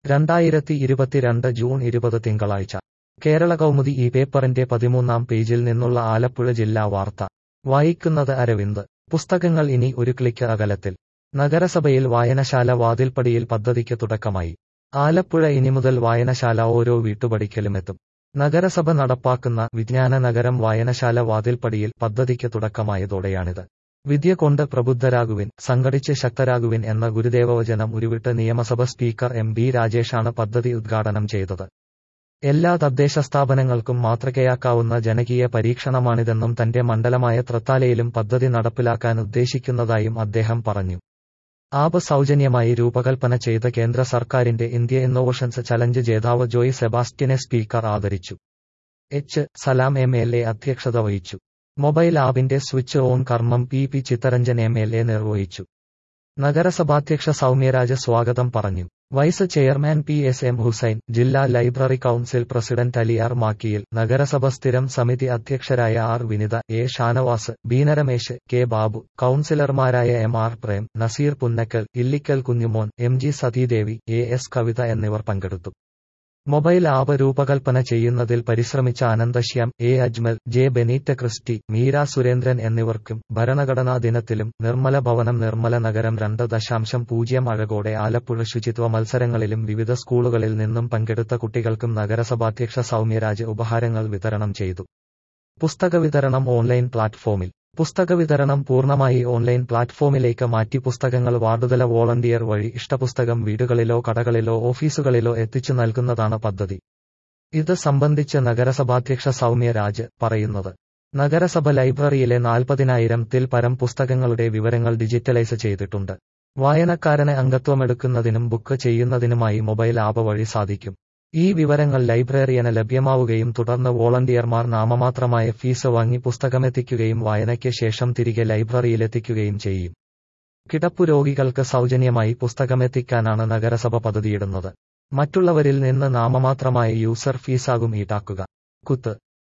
രണ്ടായിരത്തി ഇരുപത്തിരണ്ട് ജൂൺ ഇരുപത് തിങ്കളാഴ്ച കേരള കൗമുദി ഈ പേപ്പറിന്റെ പതിമൂന്നാം പേജിൽ നിന്നുള്ള ആലപ്പുഴ ജില്ലാ വാർത്ത വായിക്കുന്നത് അരവിന്ദ് പുസ്തകങ്ങൾ ഇനി ഒരു ക്ലിക്ക് അകലത്തിൽ നഗരസഭയിൽ വായനശാല വാതിൽപ്പടിയിൽ പദ്ധതിക്ക് തുടക്കമായി ആലപ്പുഴ ഇനി മുതൽ വായനശാല ഓരോ വീട്ടുപടിക്കലുമെത്തും നഗരസഭ നടപ്പാക്കുന്ന വിജ്ഞാന നഗരം വായനശാല വാതിൽപ്പടിയിൽ പദ്ധതിക്ക് തുടക്കമായതോടെയാണിത് വിദ്യ കൊണ്ട് പ്രബുദ്ധരാകുവിൻ സംഘടിച്ച് ശക്തരാകുവിൻ എന്ന ഗുരുദേവവചനം ഉരുവിട്ട് നിയമസഭ സ്പീക്കർ എം ബി രാജേഷാണ് പദ്ധതി ഉദ്ഘാടനം ചെയ്തത് എല്ലാ തദ്ദേശ സ്ഥാപനങ്ങൾക്കും മാതൃകയാക്കാവുന്ന ജനകീയ പരീക്ഷണമാണിതെന്നും തന്റെ മണ്ഡലമായ തൃത്താലയിലും പദ്ധതി നടപ്പിലാക്കാൻ ഉദ്ദേശിക്കുന്നതായും അദ്ദേഹം പറഞ്ഞു ആപ്പ് സൗജന്യമായി രൂപകൽപ്പന ചെയ്ത കേന്ദ്ര സർക്കാരിന്റെ ഇന്ത്യ ഇന്നോവേഷൻസ് ചലഞ്ച് ജേതാവ് ജോയ് സെബാസ്റ്റ്യനെ സ്പീക്കർ ആദരിച്ചു H Salam M L A അധ്യക്ഷത വഹിച്ചു മൊബൈൽ ആപ്പിന്റെ സ്വിച്ച് ഓൺ കർമ്മം P P Chittaranjan M L A നിർവഹിച്ചു നഗരസഭാധ്യക്ഷ സൗമ്യരാജ് സ്വാഗതം പറഞ്ഞു vice chairman P S M Hussain ജില്ലാ library council president Aliyar Makkiyil നഗരസഭ സ്ഥിരം സമിതി അധ്യക്ഷരായ R Vinitha A Shanavas Beena Ramesh K Babu കൌൺസിലർമാരായ M R Prem Nazeer Punnakkal Illikkal Kunjumon M G Sathidevi A S Kavitha എന്നിവർ പങ്കെടുത്തു മൊബൈൽ ആപ്പ് രൂപകൽപ്പന ചെയ്യുന്നതിൽ പരിശ്രമിച്ച അനന്തശ്യാം എ അജ്മൽ ജെ ബെനീറ്റ ക്രിസ്റ്റി മീര സുരേന്ദ്രൻ എന്നിവർക്കും ഭരണഘടനാ ദിനത്തിലും നിർമ്മല ഭവനം നിർമ്മല നഗരം രണ്ട് ദശാംശം പൂജ്യം അഴകോടെ ആലപ്പുഴ ശുചിത്വ മത്സരങ്ങളിലും വിവിധ സ്കൂളുകളിൽ നിന്നും പങ്കെടുത്ത കുട്ടികൾക്കും നഗരസഭാധ്യക്ഷ സൗമ്യരാജ് ഉപഹാരങ്ങൾ വിതരണം ചെയ്തു പുസ്തക വിതരണം ഓൺലൈൻ പ്ലാറ്റ്ഫോമിൽ പുസ്തക വിതരണം പൂർണ്ണമായി ഓൺലൈൻ പ്ലാറ്റ്ഫോമിലേക്ക് മാറ്റി പുസ്തകങ്ങൾ വാർഡുതല വോളണ്ടിയർ വഴി ഇഷ്ടപുസ്തകം വീടുകളിലോ കടകളിലോ ഓഫീസുകളിലോ എത്തിച്ചു നൽകുന്നതാണ് പദ്ധതി ഇത് സംബന്ധിച്ച് നഗരസഭാധ്യക്ഷ സൗമ്യ രാജ് പറയുന്നത് നഗരസഭ ലൈബ്രറിയിലെ നാൽപ്പതിനായിരത്തിൽ പരം പുസ്തകങ്ങളുടെ വിവരങ്ങൾ ഡിജിറ്റലൈസ് ചെയ്തിട്ടുണ്ട് വായനക്കാരന് അംഗത്വമെടുക്കുന്നതിനും ബുക്ക് ചെയ്യുന്നതിനുമായി മൊബൈൽ ആപ്പ് വഴി സാധിക്കും ഈ വിവരങ്ങൾ ലൈബ്രറിയന് ലഭ്യമാവുകയും തുടർന്ന് വോളണ്ടിയർമാർ നാമമാത്രമായ ഫീസ് വാങ്ങി പുസ്തകമെത്തിക്കുകയും വായനയ്ക്ക് ശേഷം തിരികെ ലൈബ്രറിയിലെത്തിക്കുകയും ചെയ്യും കിടപ്പു രോഗികൾക്ക് സൗജന്യമായി പുസ്തകമെത്തിക്കാനാണ് നഗരസഭ പദ്ധതിയിടുന്നത് മറ്റുള്ളവരിൽ നിന്ന് നാമമാത്രമായ യൂസർ ഫീസാകും ഈടാക്കുക കുത്ത്